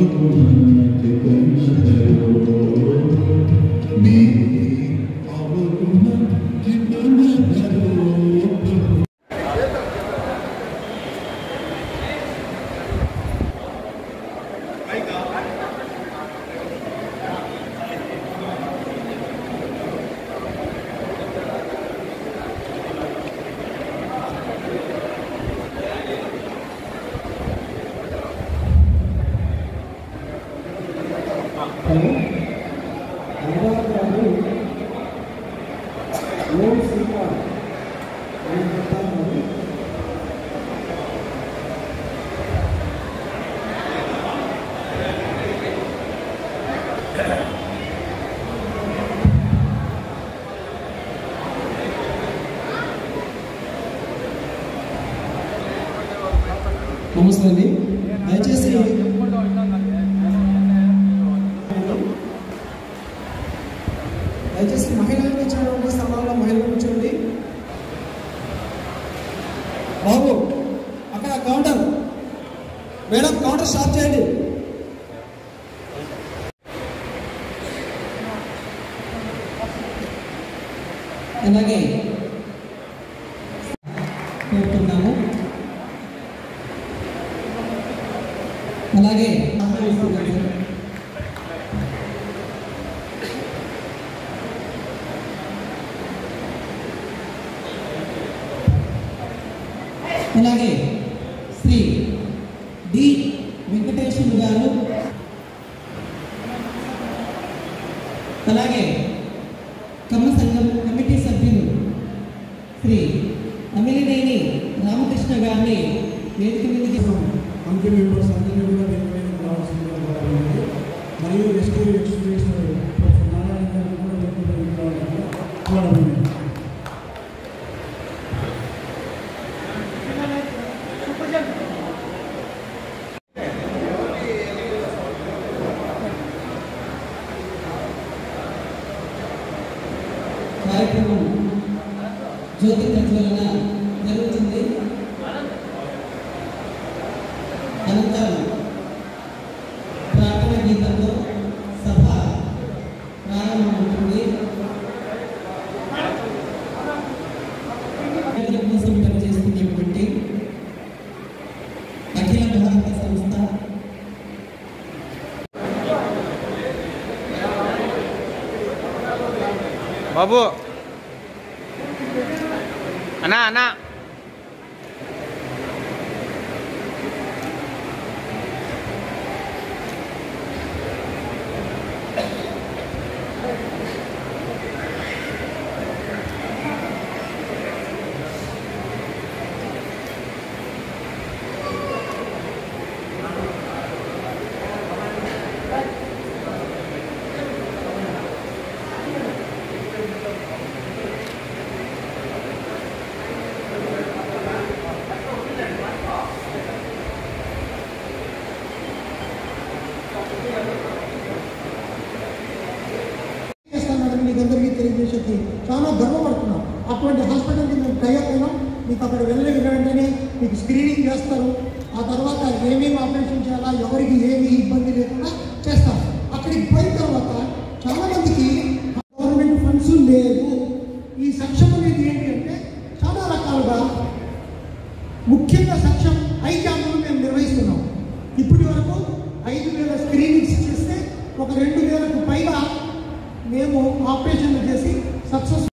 Hello Hyderabad గారు ఓం శ్రీకారం అని చెప్తాను నమస్తే అండి దయచేసి దయచేసి మహిళలు వచ్చినటువంటి స్థానాల్లో మహిళలు కూర్చోండి బాబు అక్కడ కౌంటర్ మేడం కౌంటర్ స్టాప్ చేయండి అలాగే కోరుతున్నాము అలాగే ఆహ్వానిస్తున్నాము. అలాగే శ్రీ డి వెంకటేశ్వర గారు అలాగే కమ్మ సంఘం కమిటీ సభ్యులు శ్రీ అమిలినేని రామకృష్ణ గారిని వేదిక మీదకి కమిటీ మెంబర్స్ అందరినీ కూడా వెంటనే రావాల్సిందిగా కోరుతున్నాను. మరియు ఎస్టీ ఎక్స్పీరియన్స్ ప్రొఫెసర్ నారాయణ గారిని కూడా వెంటనే రావాలని కోరబడింది కార్యక్రమం జ్యోతి ప్రజ్వలన జరుగుతుంది అనంతరం ప్రార్థన గీతంతో సభ ప్రారంభమవుతుంది ప్రజల కోసం పనిచేస్తున్నటువంటి అఖిల భారత సంస్థ బాబు అన్నా అన్నా చేస్తానని మీకు అందరికీ తెలియజేసేది చాలా గర్వపడుతున్నాం అటువంటి హాస్పిటల్కి మేము టైప్ అయినాం మీకు అక్కడ వెళ్ళి వెంటనే మీకు స్క్రీనింగ్ చేస్తారు ఆ తర్వాత ఏమేమి ఆపరేషన్ చేయాలా ఎవరికి ఏమి ఇబ్బంది లేకుండా చేస్తారు అక్కడికి పోయిన తర్వాత చాలా మందికి గవర్నమెంట్ ఫండ్స్ లేవు ఈ సక్షం అనేది ఏంటి అంటే చాలా రకాలుగా ముఖ్యంగా సక్షం ఐ క్యాంపులు మేము నిర్వహిస్తున్నాం ఇప్పటి వరకు ఐదు వేల స్క్రీనింగ్స్ చేస్తే ఒక రెండు వేలకు పైగా మేము ఆపరేషన్లు చేసి సక్సెస్